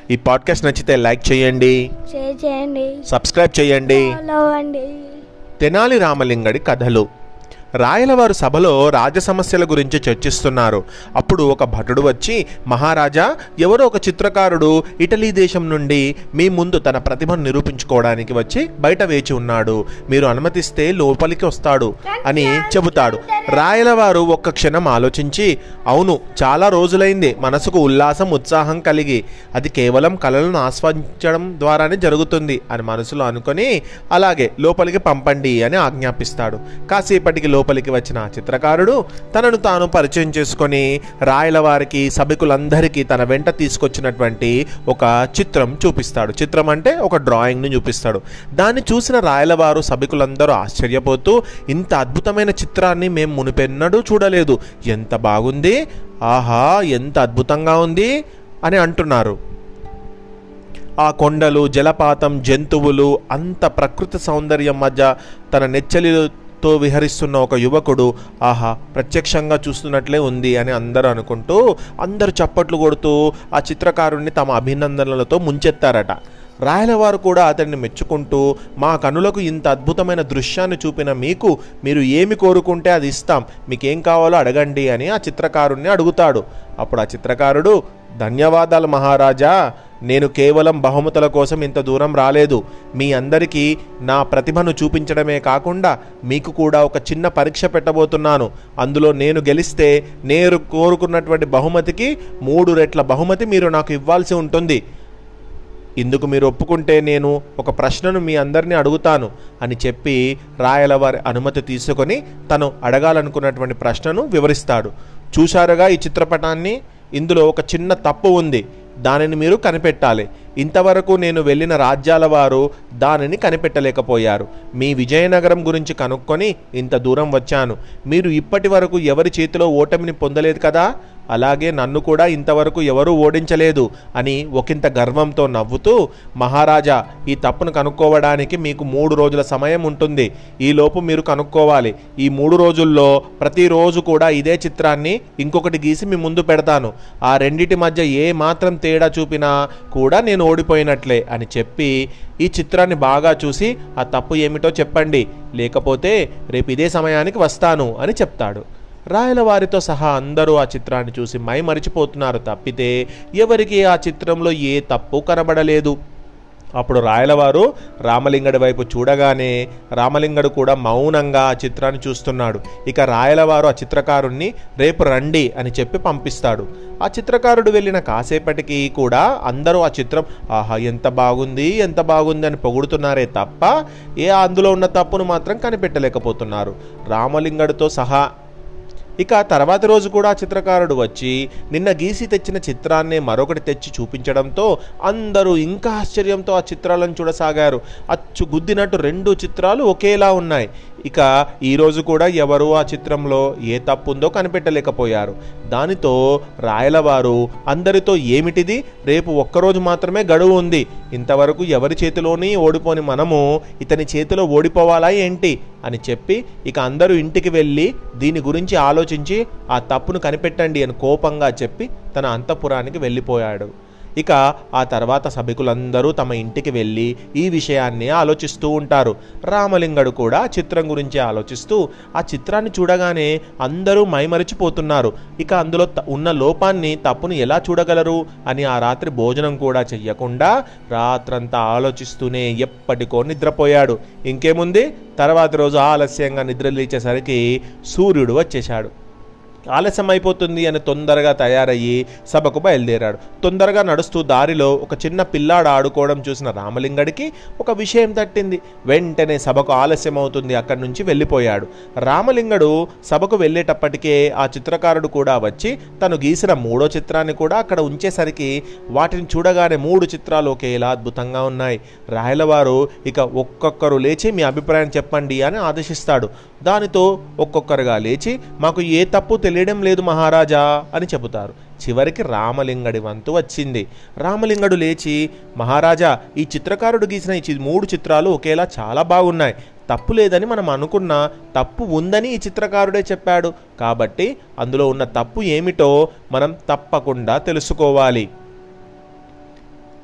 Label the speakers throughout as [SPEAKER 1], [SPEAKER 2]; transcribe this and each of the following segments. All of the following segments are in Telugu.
[SPEAKER 1] ఈ పాడ్కాస్ట్ నచ్చితే లైక్ చేయండి
[SPEAKER 2] షేర్ చేయండి
[SPEAKER 1] సబ్స్క్రైబ్ చేయండి
[SPEAKER 2] ఫాలో అండి
[SPEAKER 1] తెనాలి రామలింగడి కథలు రాయలవారు సభలో రాజ సమస్యల గురించి చర్చిస్తున్నారు అప్పుడు ఒక భటుడు వచ్చి మహారాజా ఎవరో ఒక చిత్రకారుడు ఇటలీ దేశం నుండి మీ ముందు తన ప్రతిభను నిరూపించుకోవడానికి వచ్చి బయట వేచి ఉన్నాడు మీరు అనుమతిస్తే లోపలికి వస్తాడు అని చెబుతాడు రాయలవారు ఒక్క క్షణం ఆలోచించి అవును చాలా రోజులైంది మనసుకు ఉల్లాసం ఉత్సాహం కలిగి అది కేవలం కళలను ఆస్వాదించడం ద్వారానే జరుగుతుంది అని మనసులో అనుకొని అలాగే లోపలికి పంపండి అని ఆజ్ఞాపిస్తాడు కాసేపటికి లోపలికి వచ్చిన ఆ చిత్రకారుడు తనను తాను పరిచయం చేసుకొని రాయలవారికి సభికులందరికీ తన వెంట తీసుకొచ్చినటువంటి ఒక చిత్రం చూపిస్తాడు చిత్రం అంటే ఒక డ్రాయింగ్ని చూపిస్తాడు దాన్ని చూసిన రాయలవారు సభికులందరూ ఆశ్చర్యపోతూ ఇంత అద్భుతమైన చిత్రాన్ని మేము మునిపెన్నడూ చూడలేదు ఎంత బాగుంది ఆహా ఎంత అద్భుతంగా ఉంది అని అంటున్నారు ఆ కొండలు జలపాతం జంతువులు అంత ప్రకృతి సౌందర్యం మధ్య తన నెచ్చలితో విహరిస్తున్న ఒక యువకుడు ఆహా ప్రత్యక్షంగా చూస్తున్నట్లే ఉంది అని అందరూ అనుకుంటూ అందరూ చప్పట్లు కొడుతూ ఆ చిత్రకారుణ్ణి తమ అభినందనలతో ముంచెత్తారట రాయలవారు కూడా అతన్ని మెచ్చుకుంటూ మా కనులకు ఇంత అద్భుతమైన దృశ్యాన్ని చూపిన మీకు మీరు ఏమి కోరుకుంటే అది ఇస్తాం మీకేం కావాలో అడగండి అని ఆ చిత్రకారుణ్ణి అడుగుతాడు అప్పుడు ఆ చిత్రకారుడు ధన్యవాదాలు మహారాజా నేను కేవలం బహుమతుల కోసం ఇంత దూరం రాలేదు మీ అందరికీ నా ప్రతిభను చూపించడమే కాకుండా మీకు కూడా ఒక చిన్న పరీక్ష పెట్టబోతున్నాను అందులో నేను గెలిస్తే నేను కోరుకున్నటువంటి బహుమతికి మూడు రెట్ల బహుమతి మీరు నాకు ఇవ్వాల్సి ఉంటుంది ఇందుకు మీరు ఒప్పుకుంటే నేను ఒక ప్రశ్నను మీ అందరినీ అడుగుతాను అని చెప్పి రాయలవారి అనుమతి తీసుకొని తను అడగాలనుకున్నటువంటి ప్రశ్నను వివరిస్తాడు చూశారుగా ఈ చిత్రపటాన్ని ఇందులో ఒక చిన్న తప్పు ఉంది దానిని మీరు కనిపెట్టాలి ఇంతవరకు నేను వెళ్ళిన రాజ్యాల వారు దానిని కనిపెట్టలేకపోయారు మీ విజయనగరం గురించి కనుక్కొని ఇంత దూరం వచ్చాను మీరు ఇప్పటి వరకు ఎవరి చేతిలో ఓటమిని పొందలేదు కదా అలాగే నన్ను కూడా ఇంతవరకు ఎవరూ ఓడించలేదు అని ఒకంత గర్వంతో నవ్వుతూ మహారాజా ఈ తప్పును కనుక్కోవడానికి మీకు మూడు రోజుల సమయం ఉంటుంది ఈలోపు మీరు కనుక్కోవాలి ఈ మూడు రోజుల్లో ప్రతిరోజు కూడా ఇదే చిత్రాన్ని ఇంకొకటి గీసి మీ ముందు పెడతాను ఆ రెండిటి మధ్య ఏ మాత్రం తేడా చూపినా కూడా నేను ఓడిపోయినట్లే అని చెప్పి ఈ చిత్రాన్ని బాగా చూసి ఆ తప్పు ఏమిటో చెప్పండి లేకపోతే రేపు ఇదే సమయానికి వస్తాను అని చెప్తాడు రాయల వారితో సహా అందరూ ఆ చిత్రాన్ని చూసి మై మరిచిపోతున్నారు తప్పితే ఎవరికి ఆ చిత్రంలో ఏ తప్పు కనబడలేదు అప్పుడు రాయలవారు రామలింగడి వైపు చూడగానే రామలింగడు కూడా మౌనంగా ఆ చిత్రాన్ని చూస్తున్నాడు ఇక రాయలవారు ఆ చిత్రకారుణ్ణి రేపు రండి అని చెప్పి పంపిస్తాడు ఆ చిత్రకారుడు వెళ్ళిన కాసేపటికి కూడా అందరూ ఆ చిత్రం ఆహా ఎంత బాగుంది ఎంత బాగుంది అని పొగుడుతున్నారే తప్ప ఏ అందులో ఉన్న తప్పును మాత్రం కనిపెట్టలేకపోతున్నారు రామలింగడితో సహా ఇక తర్వాతి రోజు కూడా ఆ చిత్రకారుడు వచ్చి నిన్న గీసి తెచ్చిన చిత్రాన్నే మరొకటి తెచ్చి చూపించడంతో అందరూ ఇంకా ఆశ్చర్యంతో ఆ చిత్రాలను చూడసాగారు అచ్చు గుద్దినట్టు రెండు చిత్రాలు ఒకేలా ఉన్నాయి ఇక ఈరోజు కూడా ఎవరు ఆ చిత్రంలో ఏ తప్పు ఉందో కనిపెట్టలేకపోయారు దానితో రాయలవారు అందరితో ఏమిటిది రేపు ఒక్కరోజు మాత్రమే గడువు ఉంది ఇంతవరకు ఎవరి చేతిలోని ఓడిపోని మనము ఇతని చేతిలో ఓడిపోవాలా ఏంటి అని చెప్పి ఇక అందరూ ఇంటికి వెళ్ళి దీని గురించి ఆలోచించి ఆ తప్పును కనిపెట్టండి అని కోపంగా చెప్పి తన అంతఃపురానికి వెళ్ళిపోయాడు ఇక ఆ తర్వాత సభికులందరూ తమ ఇంటికి వెళ్ళి ఈ విషయాన్ని ఆలోచిస్తూ ఉంటారు రామలింగడు కూడా చిత్రం గురించి ఆలోచిస్తూ ఆ చిత్రాన్ని చూడగానే అందరూ మైమరిచిపోతున్నారు ఇక అందులో త- ఉన్న లోపాన్ని తప్పును ఎలా చూడగలరు అని ఆ రాత్రి భోజనం కూడా చెయ్యకుండా రాత్రంతా ఆలోచిస్తూనే ఎప్పటికో నిద్రపోయాడు ఇంకేముంది తర్వాతి రోజు ఆలస్యంగా నిద్ర లేచేసరికి సూర్యుడు వచ్చేశాడు ఆలస్యం అయిపోతుంది అని తొందరగా తయారయ్యి సభకు బయలుదేరాడు తొందరగా నడుస్తూ దారిలో ఒక చిన్న పిల్లాడు ఆడుకోవడం చూసిన రామలింగడికి ఒక విషయం తట్టింది వెంటనే సభకు ఆలస్యం అవుతుంది అక్కడి నుంచి వెళ్ళిపోయాడు రామలింగడు సభకు వెళ్ళేటప్పటికే ఆ చిత్రకారుడు కూడా వచ్చి తను గీసిన మూడో చిత్రాన్ని కూడా అక్కడ ఉంచేసరికి వాటిని చూడగానే మూడు చిత్రాలు ఒకేలా అద్భుతంగా ఉన్నాయి రాయలవారు ఇక ఒక్కొక్కరు లేచి మీ అభిప్రాయం చెప్పండి అని ఆదేశిస్తాడు దానితో ఒక్కొక్కరుగా లేచి మాకు ఏ తప్పు తెలియడం లేదు మహారాజా అని చెబుతారు చివరికి రామలింగడి వంతు వచ్చింది రామలింగడు లేచి మహారాజా ఈ చిత్రకారుడు గీసిన ఈ చి- మూడు చిత్రాలు ఒకేలా చాలా బాగున్నాయి తప్పు లేదని మనం అనుకున్నా తప్పు ఉందని ఈ చిత్రకారుడే చెప్పాడు కాబట్టి అందులో ఉన్న తప్పు ఏమిటో మనం తప్పకుండా తెలుసుకోవాలి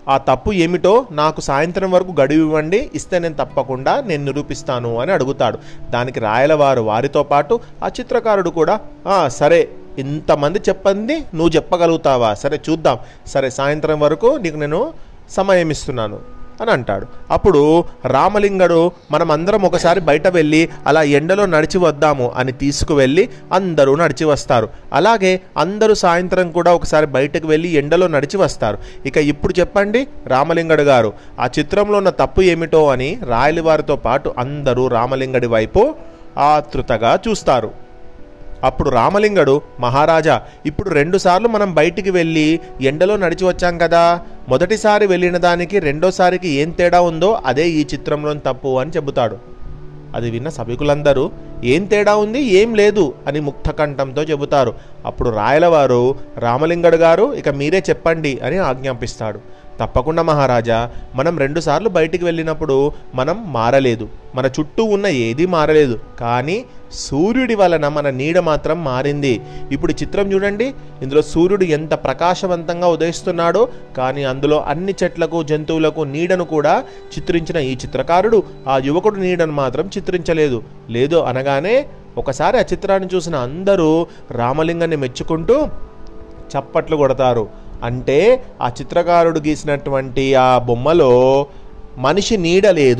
[SPEAKER 1] ఆ తప్పు ఏమిటో నాకు సాయంత్రం వరకు గడువు ఇవ్వండి ఇస్తే నేను తప్పకుండా నేను నిరూపిస్తాను అని అడుగుతాడు దానికి రాయలవారు వారితో పాటు ఆ చిత్రకారుడు కూడా "ఆ, సరే ఇంతమంది చెప్పండి నువ్వు చెప్పగలుగుతావా సరే చూద్దాం సరే సాయంత్రం వరకు నీకు నేను సమయం ఇస్తున్నాను అని అంటాడు అప్పుడు రామలింగడు మనం అందరం ఒకసారి బయట వెళ్ళి అలా ఎండలో నడిచి వద్దాము అని తీసుకువెళ్ళి అందరూ నడిచి వస్తారు అలాగే అందరూ సాయంత్రం కూడా ఒకసారి బయటకు వెళ్ళి ఎండలో నడిచి వస్తారు ఇక ఇప్పుడు చెప్పండి రామలింగడు గారు ఆ చిత్రంలో ఉన్న తప్పు ఏమిటో అని రాయలి వారితో పాటు అందరూ రామలింగడి వైపు ఆతృతగా చూస్తారు అప్పుడు రామలింగడు మహారాజా ఇప్పుడు రెండుసార్లు మనం బయటికి వెళ్ళి ఎండలో నడిచి వచ్చాం కదా మొదటిసారి వెళ్ళిన దానికి రెండోసారికి ఏం తేడా ఉందో అదే ఈ చిత్రంలోని తప్పు అని చెబుతాడు అది విన్న సభికులందరూ ఏం తేడా ఉంది ఏం లేదు అని ముక్తకంఠంతో చెబుతారు అప్పుడు రాయలవారు రామలింగడు గారు ఇక మీరే చెప్పండి అని ఆజ్ఞాపిస్తాడు తప్పకుండా మహారాజా మనం రెండుసార్లు బయటికి వెళ్ళినప్పుడు మనం మారలేదు మన చుట్టూ ఉన్న ఏది మారలేదు కానీ సూర్యుడి వలన మన నీడ మాత్రం మారింది ఇప్పుడు ఈ చిత్రం చూడండి ఇందులో సూర్యుడు ఎంత ప్రకాశవంతంగా ఉదయిస్తున్నాడో కానీ అందులో అన్ని చెట్లకు జంతువులకు నీడను కూడా చిత్రించిన ఈ చిత్రకారుడు ఆ యువకుడు నీడను మాత్రం చిత్రించలేదు లేదు అనగానే ఒకసారి ఆ చిత్రాన్ని చూసిన అందరూ రామలింగాన్ని మెచ్చుకుంటూ చప్పట్లు కొడతారు అంటే ఆ చిత్రకారుడు గీసినటువంటి ఆ బొమ్మలో మనిషి నీడ లేదు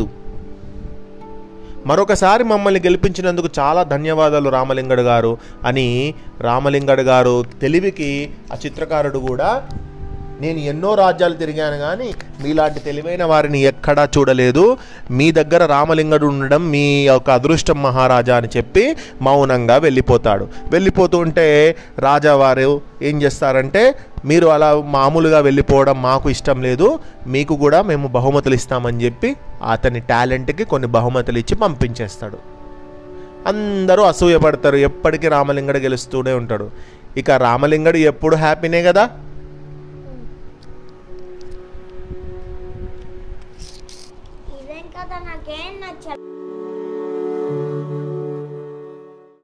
[SPEAKER 1] మరొకసారి మమ్మల్ని గెలిపించినందుకు చాలా ధన్యవాదాలు రామలింగడు గారు అని రామలింగడు గారు తెలివికి ఆ చిత్రకారుడు కూడా నేను ఎన్నో రాజ్యాలు తిరిగాను కానీ మీలాంటి తెలివైన వారిని ఎక్కడా చూడలేదు మీ దగ్గర రామలింగడు ఉండడం మీ యొక్క అదృష్టం మహారాజా అని చెప్పి మౌనంగా వెళ్ళిపోతాడు వెళ్ళిపోతూ ఉంటే రాజావారు ఏం చేస్తారంటే మీరు అలా మామూలుగా వెళ్ళిపోవడం మాకు ఇష్టం లేదు మీకు కూడా మేము బహుమతులు ఇస్తామని చెప్పి అతని టాలెంట్కి కొన్ని బహుమతులు ఇచ్చి పంపించేస్తాడు అందరూ అసూయపడతారు ఎప్పటికీ రామలింగడు గెలుస్తూనే ఉంటాడు ఇక రామలింగడు ఎప్పుడు హ్యాపీనే కదా
[SPEAKER 2] ఇదేం కదా నాకేం నచ్చలేదు